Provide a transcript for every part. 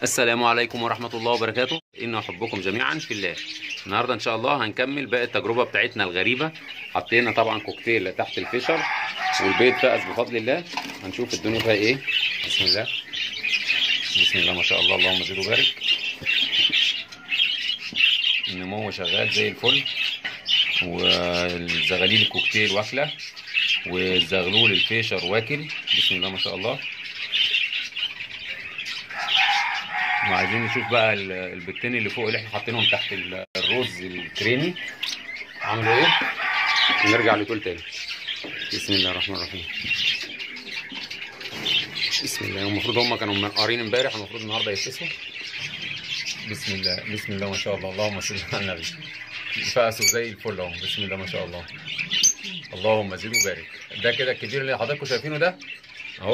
السلام عليكم ورحمة الله وبركاته إن أحبكم جميعا في الله النهاردة إن شاء الله هنكمل باقي التجربة بتاعتنا الغريبة حطينا طبعا كوكتيل تحت الفيشر والبيض فأس بفضل الله هنشوف الدنيا فيها إيه بسم الله بسم الله ما شاء الله اللهم زد وبارك النمو شغال زي الفل والزغاليل الكوكتيل واكلة والزغلول الفيشر واكل بسم الله ما شاء الله وعايزين نشوف بقى ال- البتين اللي فوق اللي احنا حاطينهم تحت ال- الرز الكريمي عملوا ايه ونرجع لطول تاني بسم الله الرحمن الرحيم بسم الله المفروض هم كانوا منقرين امبارح المفروض النهارده يتكسوا بسم الله بسم الله ما شاء الله اللهم صل على النبي فقسوا زي الفل اهو بسم الله ما شاء الله اللهم زد وبارك ده كده الكبير اللي حضراتكم شايفينه ده اهو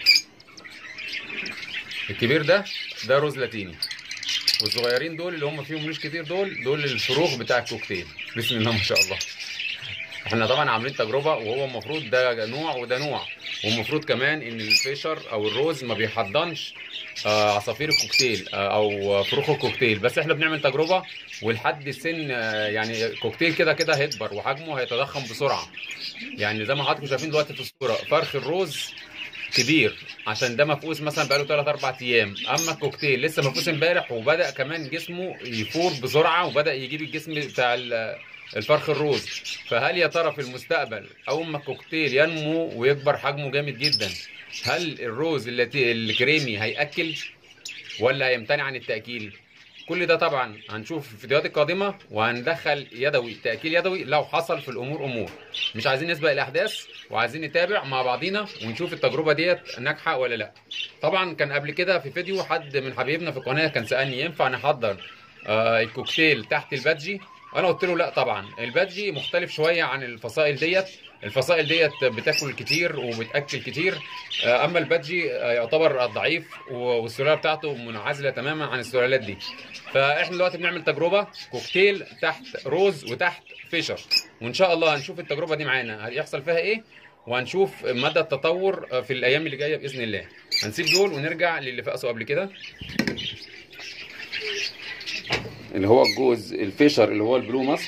الكبير ده ده رز لاتيني والصغيرين دول اللي هم فيهم مش كتير دول دول الفروخ بتاع الكوكتيل بسم الله ما شاء الله احنا طبعا عاملين تجربه وهو المفروض ده نوع وده نوع والمفروض كمان ان الفيشر او الروز ما بيحضنش آه، عصافير الكوكتيل آه، او فروخ الكوكتيل بس احنا بنعمل تجربه ولحد سن آه، يعني كوكتيل كده كده هيكبر وحجمه هيتضخم بسرعه يعني زي ما حضراتكم شايفين دلوقتي في الصوره فرخ الروز كبير عشان ده مفقوس مثلا بقاله 3 4 ايام اما الكوكتيل لسه مفقوس امبارح وبدا كمان جسمه يفور بسرعه وبدا يجيب الجسم بتاع ال- الفرخ الروز فهل يا ترى في المستقبل اول ما الكوكتيل ينمو ويكبر حجمه جامد جدا هل الروز التي الكريمي هياكل ولا هيمتنع عن التاكيل كل ده طبعا هنشوف في الفيديوهات القادمه وهندخل يدوي تاكيل يدوي لو حصل في الامور امور مش عايزين نسبق الاحداث وعايزين نتابع مع بعضينا ونشوف التجربه ديت ناجحه ولا لا طبعا كان قبل كده في فيديو حد من حبايبنا في القناه كان سالني ينفع نحضر آه الكوكتيل تحت البادجي انا قلت له لا طبعا البادجي مختلف شويه عن الفصائل ديت الفصائل ديت بتاكل كتير وبتاكل كتير آه، اما البادجي آه، يعتبر ضعيف والسلاله بتاعته منعزله تماما عن السلالات دي فاحنا دلوقتي بنعمل تجربه كوكتيل تحت روز وتحت فيشر وان شاء الله هنشوف التجربه دي معانا هيحصل فيها ايه وهنشوف مدى التطور في الايام اللي جايه باذن الله هنسيب دول ونرجع للي فقسوا قبل كده اللي هو الجوز الفيشر اللي هو البلو ماسك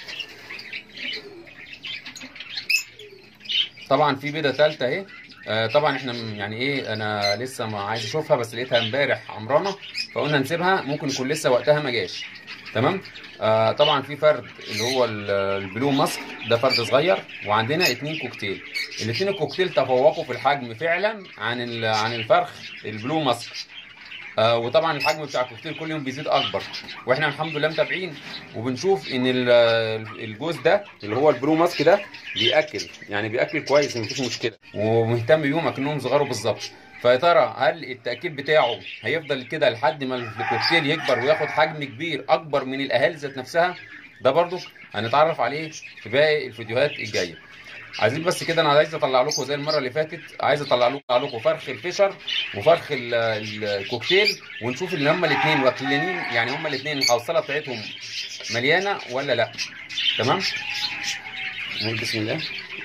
طبعا في بيضه ثالثه اهي آه، طبعا احنا م- يعني ايه انا لسه ما عايز اشوفها بس لقيتها امبارح عمرانه فقلنا نسيبها ممكن يكون لسه وقتها ما جاش تمام آه طبعا في فرد اللي هو ال- البلو ماسك ده فرد صغير وعندنا اتنين كوكتيل الاتنين الكوكتيل تفوقوا في الحجم فعلا عن ال- عن الفرخ البلو ماسك آه وطبعا الحجم بتاع الكوكتيل كل يوم بيزيد اكبر واحنا الحمد لله متابعين وبنشوف ان ال- الجوز ده اللي هو البلو ماسك ده بياكل يعني بياكل كويس مفيش مشكله ومهتم بيهم اكنهم صغاره بالظبط فيا ترى هل التاكيل بتاعه هيفضل كده لحد ما الكوكتيل يكبر وياخد حجم كبير اكبر من الاهالي ذات نفسها ده برضو هنتعرف عليه في باقي الفيديوهات الجايه عايزين بس كده انا عايز اطلع لكم زي المره اللي فاتت عايز اطلع لكم أطلع لكم فرخ الفيشر وفرخ ال- ال- الكوكتيل ونشوف ان هما الاثنين واكلين يعني هما الاثنين الحوصله بتاعتهم مليانه ولا لا تمام نقول بسم الله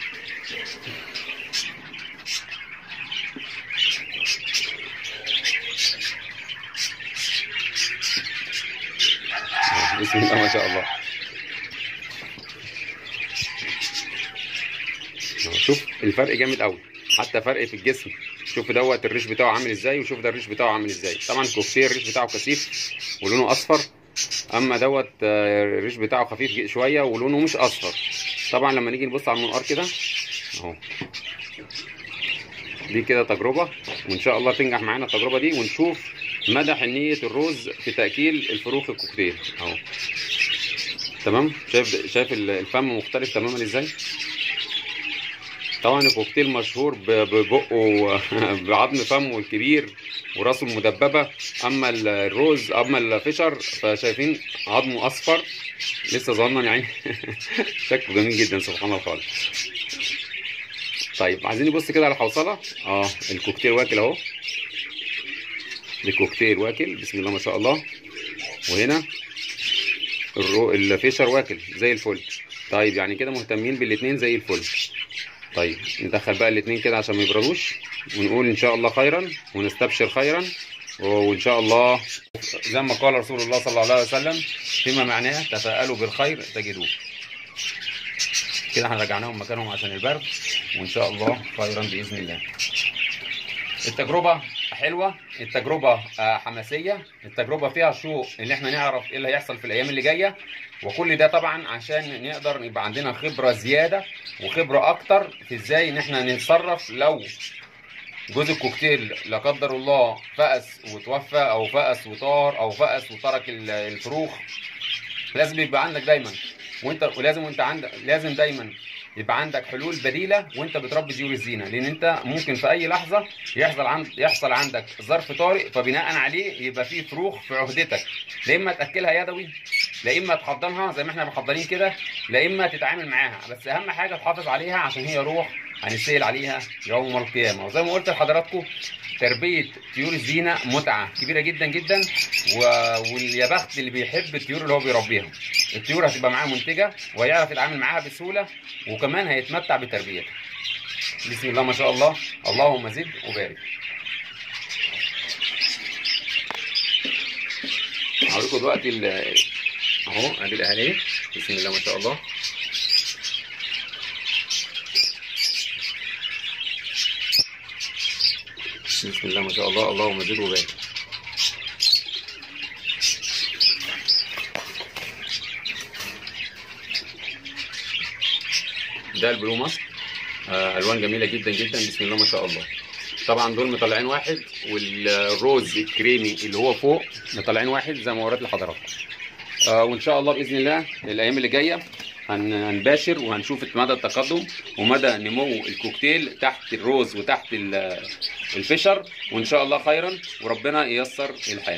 بسم الله ما شاء الله شوف الفرق جامد قوي حتى فرق في الجسم شوف دوت الريش بتاعه عامل ازاي وشوف ده الريش بتاعه عامل ازاي طبعا الكوكتيل الريش بتاعه كثيف ولونه اصفر اما دوت آه، الريش بتاعه خفيف شويه ولونه مش اصفر طبعا لما نيجي نبص على المنقار كده اهو دي كده تجربه وان شاء الله تنجح معانا التجربه دي ونشوف مدى حنيه الرز في تاكيل الفروخ الكوكتيل اهو تمام شايف شايف الفم مختلف تماما ازاي طبعا الكوكتيل مشهور ب- ببقه و- بعظم فمه الكبير وراسه المدببه اما ال- الروز اما الفيشر فشايفين عظمه اصفر لسه صغنن يعني شكله جميل جدا سبحان الله خالص طيب عايزين نبص كده على الحوصله اه الكوكتيل واكل اهو الكوكتيل واكل بسم الله ما شاء الله وهنا الرو... الفيشر واكل زي الفل طيب يعني كده مهتمين بالاتنين زي الفل طيب ندخل بقى الاتنين كده عشان ما يبردوش ونقول ان شاء الله خيرا ونستبشر خيرا وان شاء الله زي ما قال رسول الله صلى الله عليه وسلم فيما معناه تفاءلوا بالخير تجدوه كده احنا رجعناهم مكانهم عشان البرد وان شاء الله خيرا باذن الله التجربه حلوه التجربه آه، حماسيه التجربه فيها شوق ان احنا نعرف ايه اللي هيحصل في الايام اللي جايه وكل ده طبعا عشان نقدر يبقى عندنا خبره زياده وخبره اكتر في ازاي ان احنا نتصرف لو جوز الكوكتيل لا قدر الله فقس وتوفى او فقس وطار او فقس وترك ال- الفروخ لازم يبقى عندك دايما وانت ولازم وانت عندك لازم دايما يبقى عندك حلول بديله وانت بتربي طيور الزينه لان انت ممكن في اي لحظه يحصل عند يحصل عندك ظرف طارئ فبناء عليه يبقى في فروخ في عهدتك لا اما تاكلها يدوي لا اما تحضنها زي ما احنا محضرين كده لا اما تتعامل معاها بس اهم حاجه تحافظ عليها عشان هي روح هنسال عليها يوم القيامه وزي ما قلت لحضراتكم تربيه طيور الزينه متعه كبيره جدا جدا و... ويا بخت اللي بيحب الطيور اللي هو بيربيها الطيور هتبقى معاه منتجه وهيعرف يتعامل معاها بسهوله وكمان هيتمتع بتربيتها بسم الله ما شاء الله اللهم زد وبارك هوريكم دلوقتي ال- اهو ادي الاهالي بسم الله ما شاء الله بسم الله ما شاء الله اللهم زد وبارك ده البلو ماسك آه، الوان جميله جدا جدا بسم الله ما شاء الله طبعا دول مطلعين واحد والروز الكريمي اللي هو فوق مطلعين واحد زي ما وريت لحضراتكم آه، وان شاء الله باذن الله الايام اللي جايه هن- هنباشر وهنشوف مدى التقدم ومدى نمو الكوكتيل تحت الروز وتحت ال- الفشر وان شاء الله خيرا وربنا ييسر الحال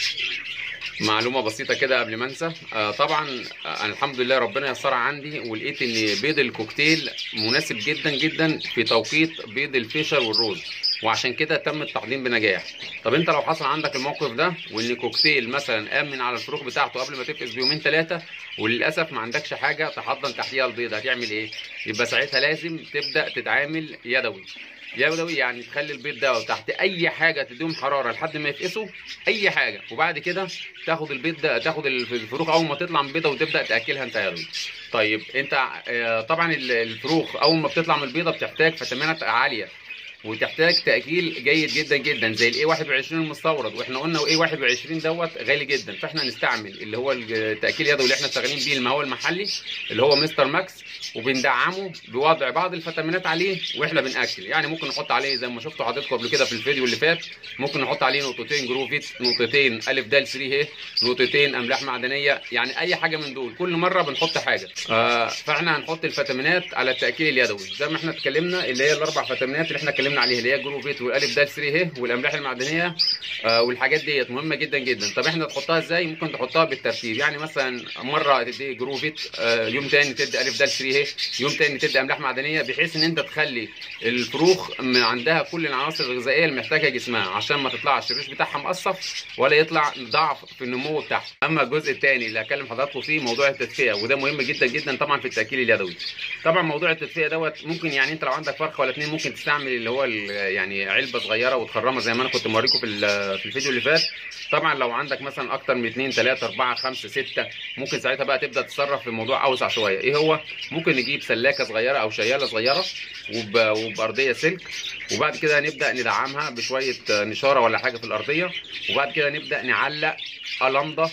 معلومه بسيطه كده قبل ما انسى آه طبعا آه أنا الحمد لله ربنا يسرها عندي ولقيت ان بيض الكوكتيل مناسب جدا جدا في توقيت بيض الفيشر والروز وعشان كده تم التقديم بنجاح طب انت لو حصل عندك الموقف ده وان كوكتيل مثلا قام من على الفروخ بتاعته قبل ما تفقس بيومين ثلاثه وللاسف ما عندكش حاجه تحضن تحتيها البيض هتعمل ايه يبقى ساعتها لازم تبدا تتعامل يدوي يدوي يعني تخلي البيض ده تحت اي حاجه تديهم حراره لحد ما يفقسوا اي حاجه وبعد كده تاخد البيض ده تاخد الفروخ اول ما تطلع من البيضه وتبدا تاكلها انت يدوي طيب انت آه، طبعا ال- الفروخ اول ما بتطلع من البيضه بتحتاج فيتامينات عاليه وتحتاج تاكيل جيد جدا جدا زي الاي 21 المستورد واحنا قلنا الاي 21 دوت غالي جدا فاحنا نستعمل اللي هو التاكيل اليدوي اللي احنا شغالين بيه المهول المحلي اللي هو مستر ماكس وبندعمه بوضع بعض الفيتامينات عليه واحنا بناكل يعني ممكن نحط عليه زي ما شفتوا حضراتكم قبل كده في الفيديو اللي فات ممكن نحط عليه نقطتين جروفيت نقطتين الف د 3 هي نقطتين املاح معدنيه يعني اي حاجه من دول كل مره بنحط حاجه آه فاحنا هنحط الفيتامينات على التاكيل اليدوي زي ما احنا اتكلمنا اللي هي الاربع فيتامينات اللي احنا اتكلمنا عليها اللي هي جروفيت والالف د 3 هي والاملاح المعدنيه آه والحاجات ديت مهمه جدا جدا طب احنا تحطها ازاي ممكن تحطها بالترتيب يعني مثلا مره تدي جروفيت آه يوم تاني تدي الف د 3 هي يوم تاني تدي املاح معدنيه بحيث ان انت تخلي الفروخ من عندها كل العناصر الغذائيه اللي محتاجها جسمها عشان ما تطلعش الريش بتاعها مقصف ولا يطلع ضعف في النمو بتاعها اما الجزء الثاني اللي هكلم حضراتكم فيه موضوع التدفئه وده مهم جدا جدا طبعا في التاكيل اليدوي طبعا موضوع التدفئه دوت ممكن يعني انت لو عندك فرخه ولا اتنين ممكن تستعمل اللي هو ال- يعني علبه صغيره وتخرمها زي ما انا كنت موريكم في ال- في الفيديو اللي فات طبعا لو عندك مثلا اكتر من 2 3 4 5 6 ممكن ساعتها بقى تبدا تتصرف في موضوع اوسع شويه ايه هو ممكن نجيب سلاكه صغيره او شياله صغيره وب... وبارضيه سلك وبعد كده نبدا ندعمها بشويه آه، نشاره ولا حاجه في الارضيه وبعد كده نبدا نعلق لمضه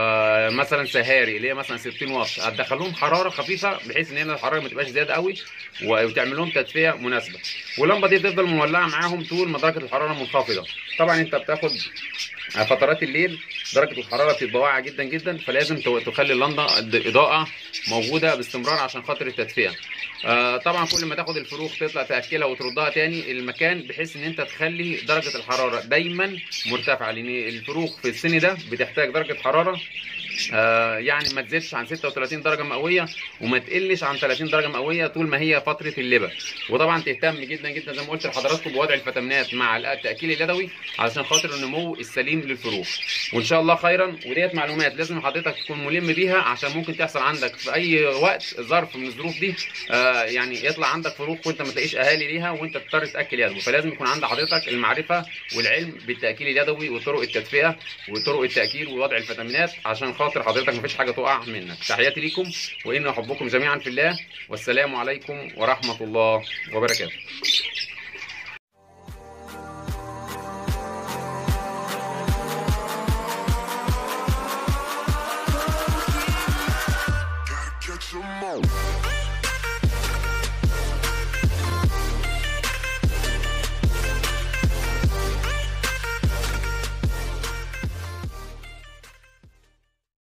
آه مثلا سهاري اللي هي مثلا 60 واط هتدخلهم حراره خفيفه بحيث ان هنا الحراره ما تبقاش زياده قوي وتعمل لهم تدفئه مناسبه واللمبه دي تفضل مولعه معاهم طول ما درجه الحراره منخفضه طبعا انت بتاخد فترات الليل درجه الحراره بتبقى واقعه جدا جدا فلازم تو- تخلي اللمبه اضاءه موجوده باستمرار عشان خاطر التدفئه آه طبعا كل ما تاخد الفروخ تطلع تاكلها وتردها تاني المكان بحيث ان انت تخلي درجه الحراره دايما مرتفعه لان الفروخ في السن ده بتحتاج درجه حراره آه يعني ما تزيدش عن 36 درجه مئويه وما تقلش عن 30 درجه مئويه طول ما هي فتره اللبن وطبعا تهتم جدا جدا زي ما قلت لحضراتكم بوضع الفيتامينات مع التاكيل اليدوي علشان خاطر النمو السليم للفروخ وان شاء الله خيرا وديت معلومات لازم حضرتك تكون ملم بيها عشان ممكن تحصل عندك في اي وقت ظرف من الظروف دي آه يعني يطلع عندك فروخ وانت ما تلاقيش اهالي ليها وانت تضطر تاكل يدوي فلازم يكون عند حضرتك المعرفه والعلم بالتاكيل اليدوي وطرق التدفئه وطرق التاكيل ووضع الفيتامينات عشان خاطر حضرتك مفيش حاجه تقع منك تحياتي ليكم وان احبكم جميعا في الله والسلام عليكم ورحمه الله وبركاته